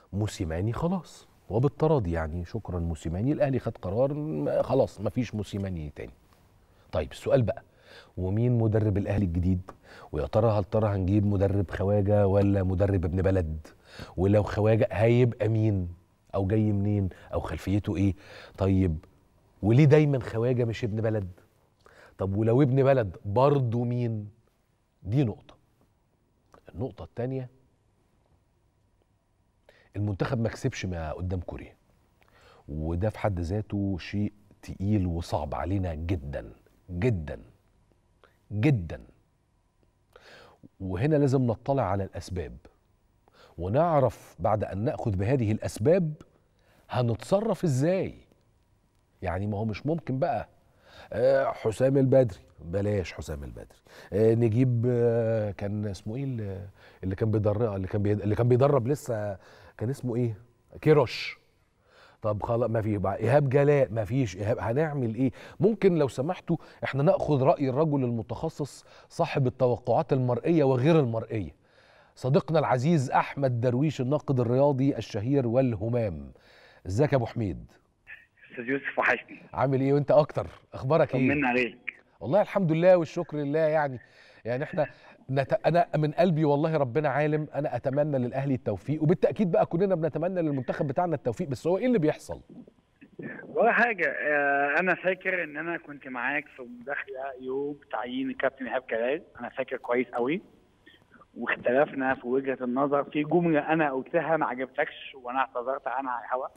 موسيماني خلاص وبالتراضي يعني شكرا موسيماني الاهلي خد قرار م- خلاص مفيش موسيماني تاني طيب السؤال بقى ومين مدرب الاهلي الجديد ويا ترى هل ترى هنجيب مدرب خواجه ولا مدرب ابن بلد ولو خواجه هيبقى مين او جاي منين او خلفيته ايه طيب وليه دايما خواجه مش ابن بلد طب ولو ابن بلد برضه مين دي نقطه النقطه الثانيه المنتخب ما كسبش ما قدام كوريا وده في حد ذاته شيء تقيل وصعب علينا جدا جدا جدا وهنا لازم نطلع على الاسباب ونعرف بعد ان ناخذ بهذه الاسباب هنتصرف ازاي يعني ما هو مش ممكن بقى آه، حسام البدري بلاش حسام البدري آه، نجيب آه، كان اسمه ايه اللي- اللي كان بيدرب اللي كان بيد- اللي كان بيدرب لسه كان اسمه ايه كيروش طب خلاص ما في بقى ايهاب جلاء ما فيش ايهاب هنعمل ايه ممكن لو سمحتوا احنا ناخذ راي الرجل المتخصص صاحب التوقعات المرئيه وغير المرئيه صديقنا العزيز احمد درويش الناقد الرياضي الشهير والهمام ازيك يا ابو حميد استاذ يوسف وحشني عامل ايه وانت اكتر اخبارك ايه طمنا عليك والله الحمد لله والشكر لله يعني يعني احنا نت... انا من قلبي والله ربنا عالم انا اتمنى للاهلي التوفيق وبالتاكيد بقى كلنا بنتمنى للمنتخب بتاعنا التوفيق بس هو ايه اللي بيحصل ولا حاجه آه، انا فاكر ان انا كنت معاك في مداخله يوم تعيين الكابتن ايهاب جلال انا فاكر كويس قوي واختلفنا في وجهه النظر في جمله انا قلتها ما عجبتكش وانا اعتذرت عنها على الهواء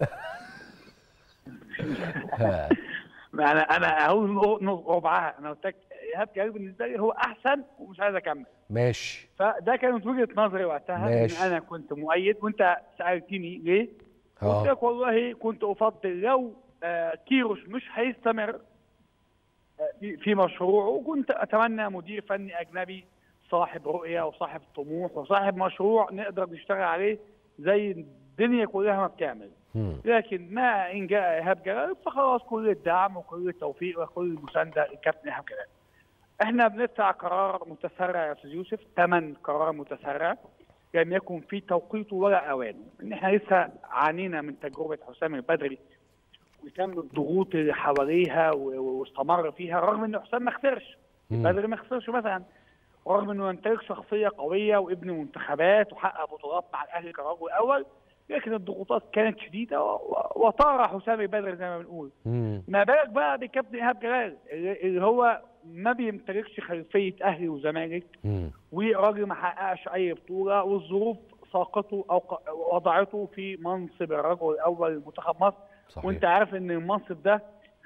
ها. انا انا اهو ربعها انا قلت لك ايهاب جلال بالنسبه لي هو احسن ومش عايز اكمل ماشي فده كانت وجهه نظري وقتها ماشي. ان انا كنت مؤيد وانت سالتني ليه قلت اه لك والله كنت افضل لو آه، كيروش مش هيستمر آه، في- في مشروعه كنت اتمنى مدير فني اجنبي صاحب رؤيه وصاحب طموح وصاحب مشروع نقدر نشتغل عليه زي الدنيا كلها ما بتعمل مم. لكن ما ان جاء ايهاب جلال فخلاص كل الدعم وكل التوفيق وكل المسانده للكابتن ايهاب جلال. احنا بندفع قرار متسرع يا استاذ يوسف ثمن قرار متسرع لم يكن في توقيته ولا اوانه ان احنا لسه عانينا من تجربه حسام البدري وكم الضغوط اللي حواليها و- واستمر فيها رغم ان حسام ما خسرش مم. بدري ما خسرش مثلا ورغم انه يمتلك شخصيه قويه وابن منتخبات وحقق بطولات مع الاهلي كرجل اول لكن الضغوطات كانت شديده و- و- وطار حسام البدري زي ما بنقول مم. ما بالك بقى بكابتن ايهاب جلال اللي اللي هو ما بيمتلكش خلفيه اهلي وزمالك مم. وراجل ما حققش اي بطوله والظروف ساقته او ق- وضعته في منصب الرجل الاول لمنتخب مصر صحيح وانت عارف ان المنصب ده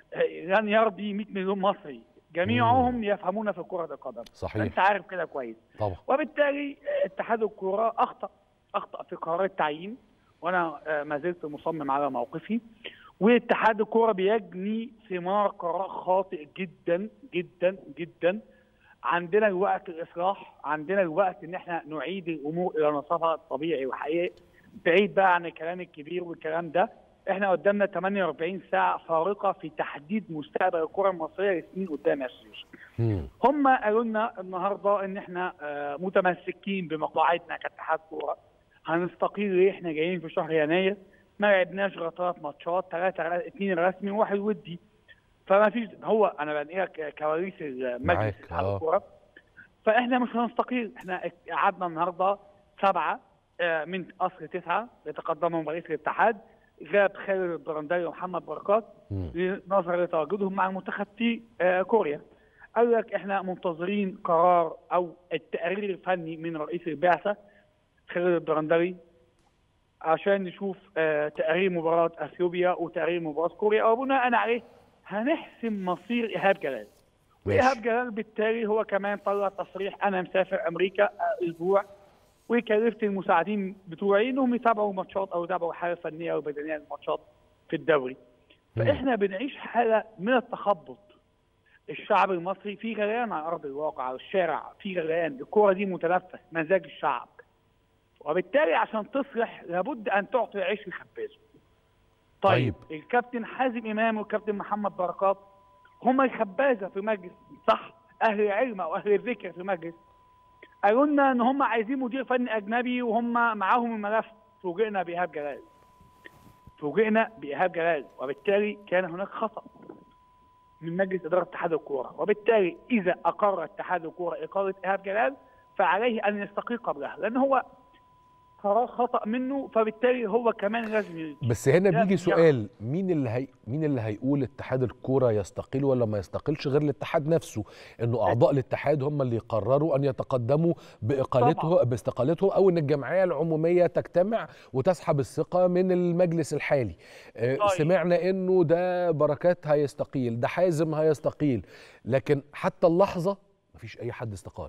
لن يرضي 100 مليون مصري جميعهم يفهمون في كره القدم انت صحيح عارف كده كويس طبعا وبالتالي اتحاد الكوره اخطا اخطا في قرار التعيين وانا آه، ما زلت مصمم على موقفي واتحاد الكوره بيجني ثمار قرار خاطئ جدا جدا جدا عندنا الوقت الاصلاح عندنا الوقت ان احنا نعيد الامور الى نصابها الطبيعي وحقيقي بعيد بقى عن الكلام الكبير والكلام ده احنا قدامنا 48 ساعه فارقه في تحديد مستقبل الكره المصريه لسنين قدام يا استاذ يوسف. مم. هم قالوا لنا النهارده ان احنا آه، متمسكين بمقاعدنا كاتحاد كوره هنستقيل ليه احنا جايين في شهر يناير ما لعبناش غير ثلاث ماتشات ثلاثه اثنين رسمي وواحد ودي فما فيش هو انا بنقلك كواليس معاك، المجلس اتحاد آه. الكوره فاحنا مش هنستقيل احنا قعدنا النهارده سبعه آه، من اصل تسعه يتقدمهم رئيس الاتحاد غاب خالد الدرندلي ومحمد بركات مم. نظرا لتواجدهم مع المنتخب في آه، كوريا قال لك احنا منتظرين قرار او التقرير الفني من رئيس البعثه خالد الدرندلي عشان نشوف آه، تقرير مباراه اثيوبيا وتقرير مباراه كوريا وبناء عليه هنحسم مصير ايهاب جلال وايهاب ماشي جلال بالتالي هو كمان طلع تصريح انا مسافر امريكا آه، اسبوع وكلفت المساعدين بتوعي انهم يتابعوا ماتشات او يتابعوا حاله فنيه او بدنيه للماتشات في الدوري مم. فاحنا بنعيش حاله من التخبط الشعب المصري في غليان على ارض الواقع على الشارع في غليان الكوره دي متنفس مزاج الشعب وبالتالي عشان تصلح لابد ان تعطي عيش لخبازه طيب, طيب. الكابتن حازم امام والكابتن محمد بركات هم الخبازه في مجلس صح اهل العلم او اهل الذكر في مجلس قالوا لنا ان هم عايزين مدير فني اجنبي وهم معاهم الملف فوجئنا بايهاب جلال فوجئنا بايهاب جلال وبالتالي كان هناك خطا من مجلس اداره اتحاد الكوره وبالتالي اذا اقر اتحاد الكوره اقاله ايهاب جلال فعليه ان يستقيل قبلها لان هو قرار خطا منه فبالتالي هو كمان لازم ي- بس هنا لا، بيجي يا- سؤال مين اللي هي مين اللي هيقول اتحاد الكوره يستقيل ولا ما يستقيلش غير الاتحاد نفسه انه اعضاء الاتحاد هم اللي يقرروا ان يتقدموا باقالته طبعاً. باستقالته او ان الجمعيه العموميه تجتمع وتسحب الثقه من المجلس الحالي آه، طيب. سمعنا انه ده بركات هيستقيل ده حازم هيستقيل لكن حتى اللحظه مفيش اي حد استقال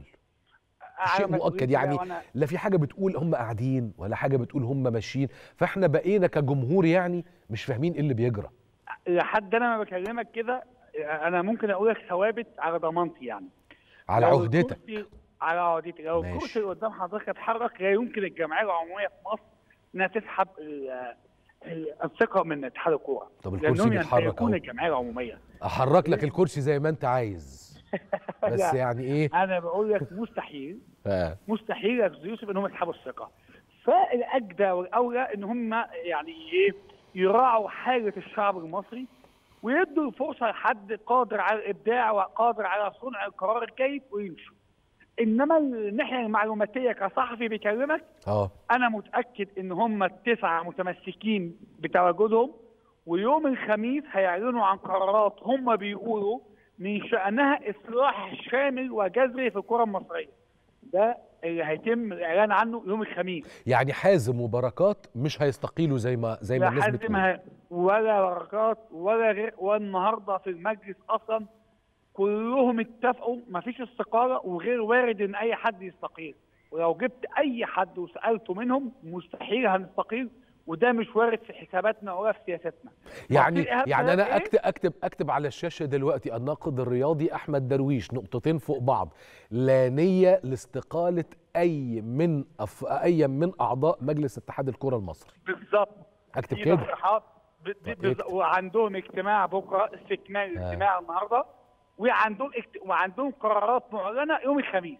شيء على مؤكد مسؤوليتي يعني بقى وأنا- لا في حاجه بتقول هم قاعدين ولا حاجه بتقول هم ماشيين فاحنا بقينا كجمهور يعني مش فاهمين ايه اللي بيجرى لحد انا ما بكلمك كده انا ممكن اقول لك ثوابت على ضمانتي يعني على لو عهدتك الكرسي- على عهدتي لو ماشي. الكرسي اللي قدام حضرتك اتحرك لا يمكن الجمعيه العموميه في مصر انها تسحب ال- ال- الثقه من اتحاد الكوره طب الكرسي لانهم بيتحرك يمتلكون اهو الجمعيه العموميه احرك لك الكرسي زي ما انت عايز بس لا. يعني ايه انا بقول لك مستحيل آه. مستحيل يا أستاذ يوسف ان هم يسحبوا الثقه فالاجدى والاولى ان هم يعني ايه يراعوا حاله الشعب المصري ويدوا الفرصه لحد قادر على الابداع وقادر على صنع القرار الجيد ويمشوا انما الناحيه المعلوماتيه كصحفي بيكلمك اه انا متاكد ان هم التسعه متمسكين بتواجدهم ويوم الخميس هيعلنوا عن قرارات هم بيقولوا من شانها اصلاح شامل وجذري في الكره المصريه ده اللي هيتم الاعلان عنه يوم الخميس يعني حازم وبركات مش هيستقيلوا زي ما زي ما لا الناس حازم بتقول ه- ولا بركات ولا غير والنهارده في المجلس اصلا كلهم اتفقوا مفيش استقاله وغير وارد ان اي حد يستقيل ولو جبت اي حد وسالته منهم مستحيل هنستقيل وده مش وارد في حساباتنا ولا في سياستنا يعني وفي إيهاب يعني جلال انا إيه؟ اكتب اكتب اكتب على الشاشه دلوقتي الناقد الرياضي احمد درويش نقطتين فوق بعض لا نيه لاستقاله اي من أف... اي من اعضاء مجلس اتحاد الكره المصري بالظبط اكتب في كده تصريحات ب- ب- طب بز- اكتب. وعندهم اجتماع بكره استكمال آه. الاجتماع النهارده وعندهم اكت... وعندهم قرارات معلنه يوم الخميس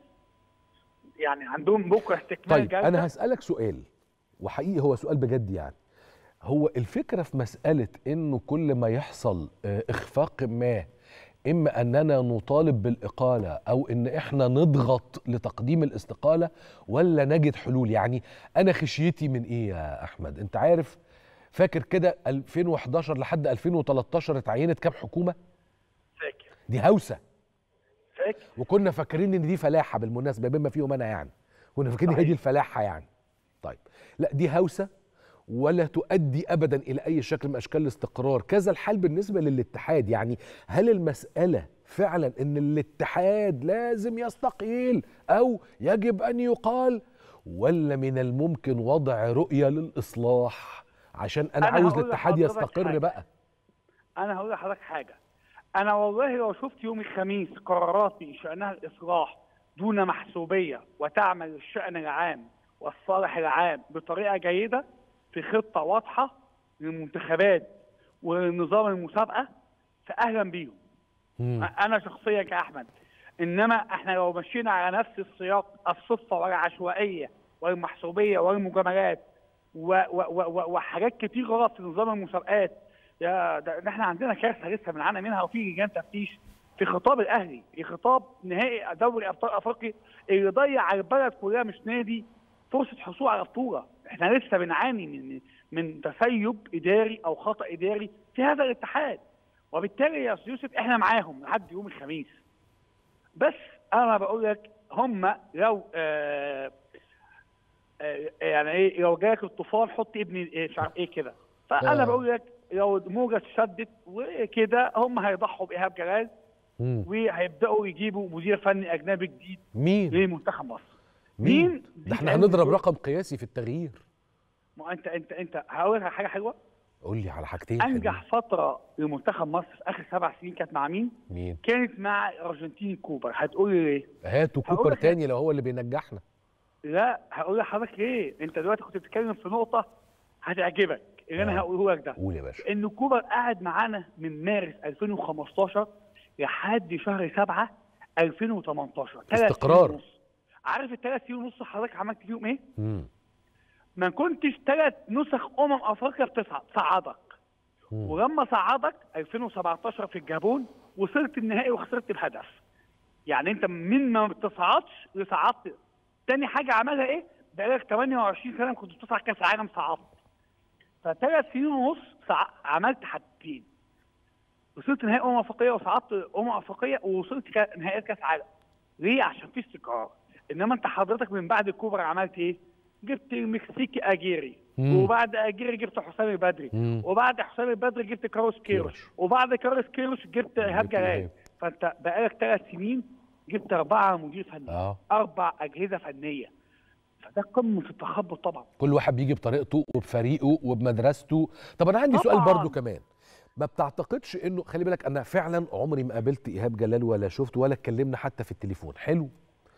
يعني عندهم بكره استكمال طيب جلسة. انا هسالك سؤال وحقيقي هو سؤال بجد يعني هو الفكره في مساله انه كل ما يحصل آه، اخفاق ما اما اننا نطالب بالاقاله او ان احنا نضغط لتقديم الاستقاله ولا نجد حلول يعني انا خشيتي من ايه يا احمد انت عارف فاكر كده 2011 لحد 2013 اتعينت كام حكومه فاكر دي هوسه فاكر وكنا فاكرين ان دي فلاحه بالمناسبه بما فيهم انا يعني كنا فاكرين هي صحيح. دي الفلاحه يعني طيب لا دي هوسه ولا تؤدي ابدا الى اي شكل من اشكال الاستقرار كذا الحال بالنسبه للاتحاد يعني هل المساله فعلا ان الاتحاد لازم يستقيل او يجب ان يقال ولا من الممكن وضع رؤيه للاصلاح عشان انا, أنا عاوز هقول الاتحاد لحضرتك يستقر حاجة. بقى انا هقول لحضرتك حاجه انا والله لو شفت يوم الخميس قرارات من شانها الاصلاح دون محسوبيه وتعمل الشان العام والصالح العام بطريقه جيده في خطه واضحه للمنتخبات ونظام المسابقه فاهلا بيهم مم. انا شخصيا كاحمد انما احنا لو مشينا على نفس السياق الصدفه والعشوائيه والمحسوبيه والمجاملات و و و و وحاجات كتير غلط في نظام المسابقات يا ده ده احنا عندنا كارثه لسه بنعاني منها وفي لجان تفتيش في خطاب الاهلي في خطاب نهائي دوري ابطال افريقيا اللي ضيع على البلد كلها مش نادي فرصه حصول على بطوله احنا لسه بنعاني من من تسيب اداري او خطا اداري في هذا الاتحاد وبالتالي يا استاذ يوسف احنا معاهم لحد يوم الخميس بس انا بقول لك هم لو آه آه يعني ايه لو جالك الطوفان حط ابني إيه مش عارف ايه كده فانا آه. بقول لك لو الموجه اتشدت وكده هم هيضحوا بايهاب جلال مم. وهيبداوا يجيبوا مدير فني اجنبي جديد مين لمنتخب مصر مين مين؟ ده احنا دي هنضرب أول- رقم قياسي في التغيير ما انت انت انت هقول لك على حاجه حلوه قول لي على حاجتين انجح فتره لمنتخب مصر في اخر سبع سنين كانت مع مين؟ حلوين. مين كانت مع الارجنتيني كوبر هتقول لي ليه؟ هاتوا هقول كوبر لك- تاني لو هو اللي بينجحنا لا هقول لحضرتك ليه؟ انت دلوقتي كنت بتتكلم في نقطه هتعجبك اللي انا آه. هقوله لك ده قول يا باشا ان كوبر قعد معانا من مارس 2015 لحد شهر 7 2018 ثلاث استقرار. سنين ونص عارف الثلاث سنين ونص حضرتك عملت فيهم ايه؟ مم. ما كنتش ثلاث نسخ امم افريقيا بتصعد صعدك مم. ولما صعدك 2017 في الجابون وصلت النهائي وخسرت الهدف يعني انت من ما بتصعدش لصعدت تاني حاجه عملها ايه بقالك 28 سنه كنت بتصعد كاس عالم صعدت فثلاث سنين ونص صع... عملت حاجتين وصلت نهائي امم افريقيه وصعدت امم افريقيه ووصلت كا... نهائي كاس عالم ليه عشان في استقرار انما انت حضرتك من بعد الكوبر عملت ايه جبت المكسيكي اجيري مم. وبعد اجيري جبت حسام البدري مم. وبعد حسام البدري جبت كاروس كيروش كيروش. وبعد كاروس كيروش جبت ايهاب جبت جلال إيهاب. فانت بقالك ثلاث سنين جبت اربعه مدير فني اه اربع اجهزه فنيه فده قمه التخبط طبعا كل واحد بيجي بطريقته وبفريقه وبمدرسته طب انا عندي سؤال طبعاً. برضو كمان ما بتعتقدش انه خلي بالك انا فعلا عمري ما قابلت ايهاب جلال ولا شفته ولا اتكلمنا حتى في التليفون حلو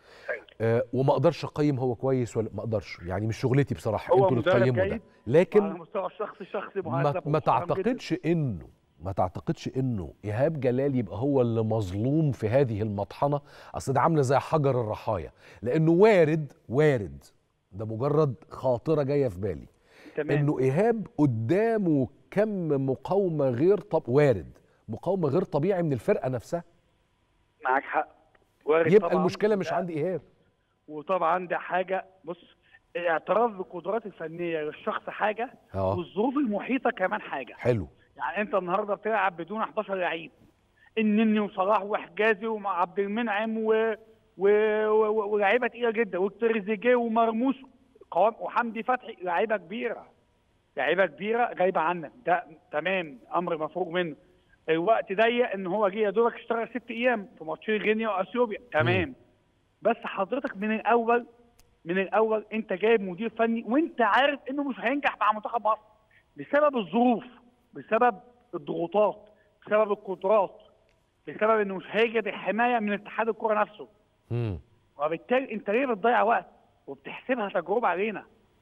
آه وما اقدرش اقيم هو كويس ولا ما اقدرش يعني مش شغلتي بصراحه هو انتوا اللي مدرب تقيموا ده جيد لكن على مستوى الشخصي شخصي ما, مهذب ما ومحترم جداً. تعتقدش انه ما تعتقدش انه ايهاب جلال يبقى هو اللي مظلوم في هذه المطحنه اصل ده عامله زي حجر الرحايا لانه وارد وارد ده مجرد خاطره جايه في بالي تمام انه ايهاب قدامه كم مقاومه غير طب وارد مقاومه غير طبيعي من الفرقه نفسها معاك حق وارد يبقى طبعاً. المشكله مش ده- عند ايهاب وطبعا ده حاجه بص الاعتراف بالقدرات الفنيه للشخص حاجه اه والظروف المحيطه كمان حاجه حلو يعني انت النهارده بتلعب بدون 11 لعيب النني وصلاح وحجازي وعبد المنعم و و... و... ولاعيبه تقيله جدا وتريزيجيه ومرموش قوام وحمدي فتحي لعيبه كبيره لعيبه كبيره غايبه عنك ده تمام امر مفروغ منه الوقت ضيق ان هو جه يا دوبك اشتغل ست ايام في ماتشين غينيا واثيوبيا تمام بس حضرتك من الاول من الاول انت جايب مدير فني وانت عارف انه مش هينجح مع منتخب مصر بسبب الظروف بسبب الضغوطات بسبب القدرات بسبب انه مش هيجد الحمايه من اتحاد الكره نفسه مم. وبالتالي انت ليه بتضيع وقت وبتحسبها تجربه علينا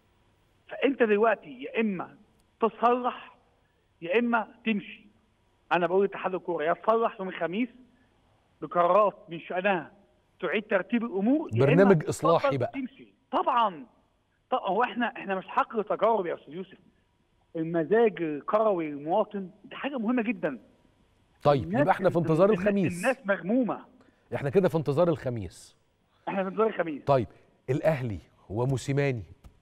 فانت دلوقتي يا اما تصلح يا اما تمشي انا بقول اتحاد الكوره يا تصلح يوم الخميس بقرارات من شانها تعيد ترتيب الامور يا إما برنامج إصلاحي تفضل بقى. تمشي طبعا طب هو احنا احنا مش حقل تجارب يا استاذ يوسف المزاج الكروي للمواطن دي حاجه مهمه جدا طيب الناس- يبقى احنا في انتظار الناس- الخميس الناس مغمومه احنا كده في انتظار الخميس احنا في انتظار الخميس طيب الاهلي وموسيماني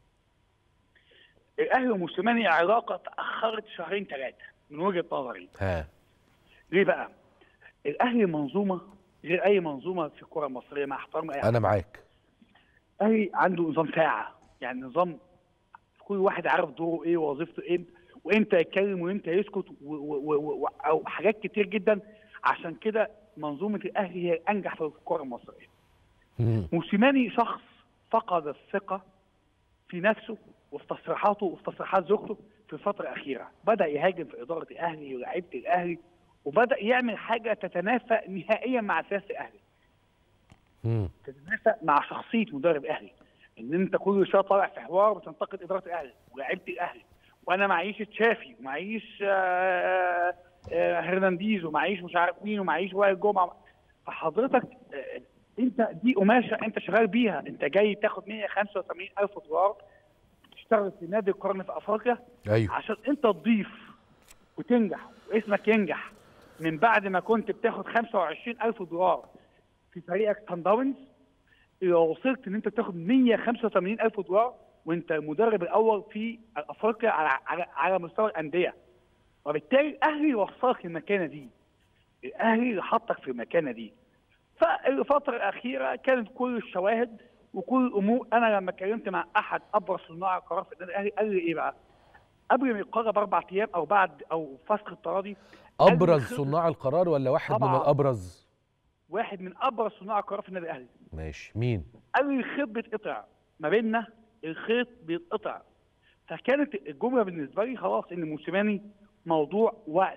الاهلي وموسيماني علاقه تاخرت شهرين ثلاثه من وجهه نظري ها ليه بقى؟ الاهلي منظومه غير اي منظومه في الكره المصريه مع احترام اي انا معاك الاهلي عنده نظام ساعه يعني نظام كل واحد عارف دوره ايه ووظيفته ايه وامتى يتكلم وامتى يسكت و- و- و- و- او حاجات كتير جدا عشان كده منظومه الاهلي هي الانجح في الكره المصريه مم. موسيماني شخص فقد الثقة في نفسه وفي تصريحاته وفي تصريحات زوجته في الفترة الأخيرة بدأ يهاجم في إدارة الأهلي ولاعيبة الأهلي وبدأ يعمل حاجة تتنافى نهائيا مع سياسة الأهلي مم. تتنافى مع شخصية مدرب الأهلي إن أنت كل شوية طالع في حوار وتنتقد إدارة الأهلي ولاعيبة الأهلي وأنا معيش تشافي ومعيش آه، آه، هرنانديز ومعيش مش عارف مين ومعيش وائل جمعة فحضرتك آه، انت دي قماشه انت شغال بيها انت جاي تاخد 185 الف دولار تشتغل في نادي القرن في افريقيا ايوه عشان انت تضيف وتنجح واسمك ينجح من بعد ما كنت بتاخد 25 الف دولار في فريقك سان داونز إذا وصلت ان انت تاخد 185 الف دولار وانت المدرب الاول في افريقيا على على, على مستوى الانديه وبالتالي الاهلي وصلك المكانه دي الاهلي اللي حطك في المكانه دي فالفتره الاخيره كانت كل الشواهد وكل الامور انا لما اتكلمت مع احد ابرز صناع القرار في النادي الاهلي قال لي ايه بقى؟ قبل ما يقرر باربع ايام او بعد او فسخ التراضي قال لي ابرز خطة- صناع القرار ولا واحد من طبعاً. الابرز واحد من ابرز صناع القرار في النادي الاهلي ماشي مين قال لي الخيط بيتقطع ما بيننا الخيط بيتقطع فكانت الجمله بالنسبه لي خلاص ان موسيماني موضوع وقت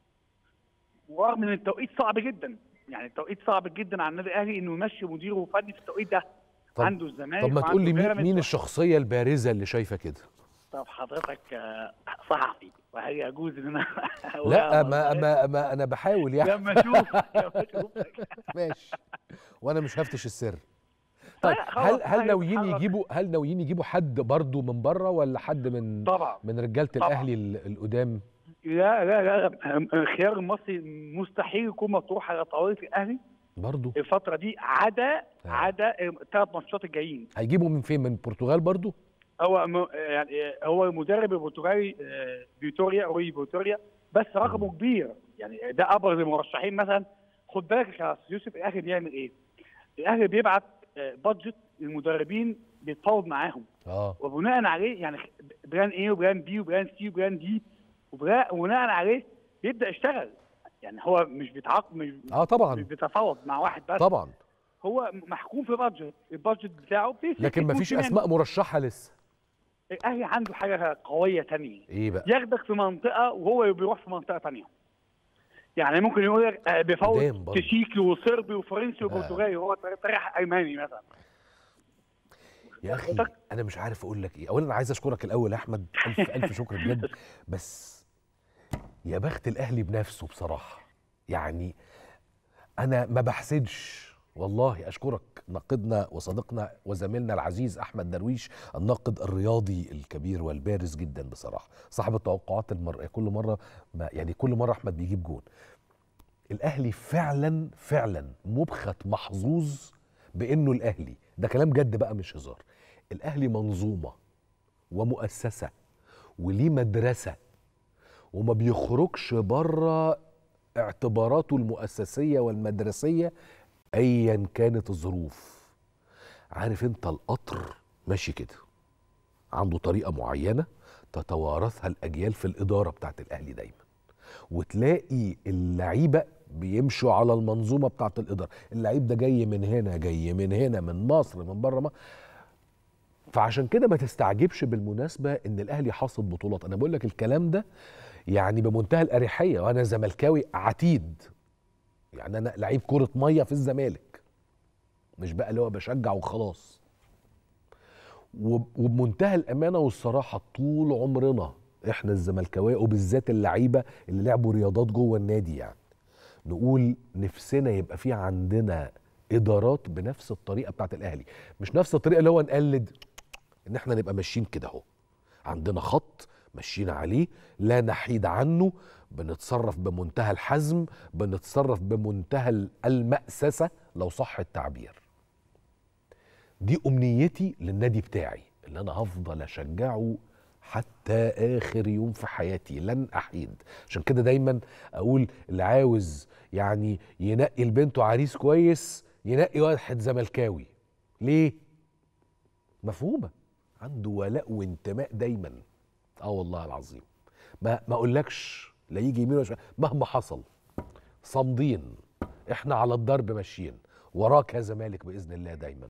ورغم ان التوقيت صعب جدا يعني التوقيت صعب جدا على النادي الاهلي انه يمشي مديره الفني في التوقيت ده طب- عنده الزمالك طب ما تقول لي وعنده مين, بيراميدز مين و- الشخصيه البارزه اللي شايفه كده طب حضرتك آه، صحفي وهل يجوز ان انا لا ما, ما, ما انا بحاول يعني لما اشوف لما اشوفك ماشي وانا مش هفتش السر طيب لا، خلاص، هل هل هي ناويين بتتحرك. يجيبوا هل ناويين يجيبوا حد برضو من بره ولا حد من طبعا من رجاله طبعاً. الاهلي ال- القدام لا لا لا الخيار المصري مستحيل يكون مطروح على طاوله الاهلي برضو الفتره دي عدا آه. عدا الثلاث ماتشات الجايين هيجيبوا من فين من البرتغال برضو هو م... يعني هو المدرب البرتغالي آه، فيتوريا روي فيتوريا بس رقمه كبير يعني ده ابرز المرشحين مثلا خد بالك يا أستاذ يوسف الاهلي بيعمل ايه؟ الاهلي بيبعت آه، بادجت للمدربين بيتفاوض معاهم اه وبناء عليه يعني بلان ايه وبلان بي وبلان سي وبلان دي وبلا- وبناء عليه بيبدا يشتغل يعني هو مش بيتعاقد مش اه مش طبعا بيتفاوض مع واحد بس طبعا هو محكوم في بادجت البادجت بتاعه بيفرق لكن يكون مفيش في اسماء مرشحه لسه الاهلي عنده حاجه قويه تانية ايه بقى ياخدك في منطقه وهو بيروح في منطقه تانية يعني ممكن يقول لك آه، قدام بيفوت برضه. تشيكي وصربي وفرنسي وبرتغالي وهو طريح الماني مثلا يا اخي حضرتك- انا مش عارف اقول لك ايه اولا انا عايز اشكرك الاول يا احمد الف الف شكر بجد بس يا بخت الاهلي بنفسه بصراحه يعني انا ما بحسدش والله اشكرك ناقدنا وصديقنا وزميلنا العزيز احمد درويش الناقد الرياضي الكبير والبارز جدا بصراحه صاحب التوقعات المر... كل مره ما يعني كل مره احمد بيجيب جون الاهلي فعلا فعلا مبخت محظوظ بانه الاهلي ده كلام جد بقى مش هزار الاهلي منظومه ومؤسسه وليه مدرسه وما بيخرجش بره اعتباراته المؤسسيه والمدرسيه ايا كانت الظروف عارف انت القطر ماشي كده عنده طريقه معينه تتوارثها الاجيال في الاداره بتاعت الاهلي دايما وتلاقي اللعيبه بيمشوا على المنظومه بتاعت الاداره اللعيب ده جاي من هنا جاي من هنا من مصر من بره مصر فعشان كده ما تستعجبش بالمناسبه ان الاهلي حاصد بطولات انا بقول لك الكلام ده يعني بمنتهى الاريحيه وانا زملكاوي عتيد يعني انا لعيب كره ميه في الزمالك مش بقى اللي هو بشجع وخلاص وب- وبمنتهى الامانه والصراحه طول عمرنا احنا الزملكاويه وبالذات اللعيبه اللي لعبوا رياضات جوه النادي يعني نقول نفسنا يبقى في عندنا ادارات بنفس الطريقه بتاعت الاهلي مش نفس الطريقه اللي هو نقلد ان احنا نبقى ماشيين كده اهو عندنا خط ماشيين عليه لا نحيد عنه بنتصرف بمنتهى الحزم بنتصرف بمنتهى المأسسة لو صح التعبير دي أمنيتي للنادي بتاعي اللي أنا هفضل أشجعه حتى آخر يوم في حياتي لن أحيد عشان كده دايما أقول اللي عاوز يعني ينقي لبنته عريس كويس ينقي واحد زملكاوي ليه؟ مفهومة عنده ولاء وانتماء دايما اه والله العظيم ما ما اقولكش لا يجي يمين ولا شمال مهما حصل صامدين احنا على الضرب ماشيين وراك يا زمالك باذن الله دايما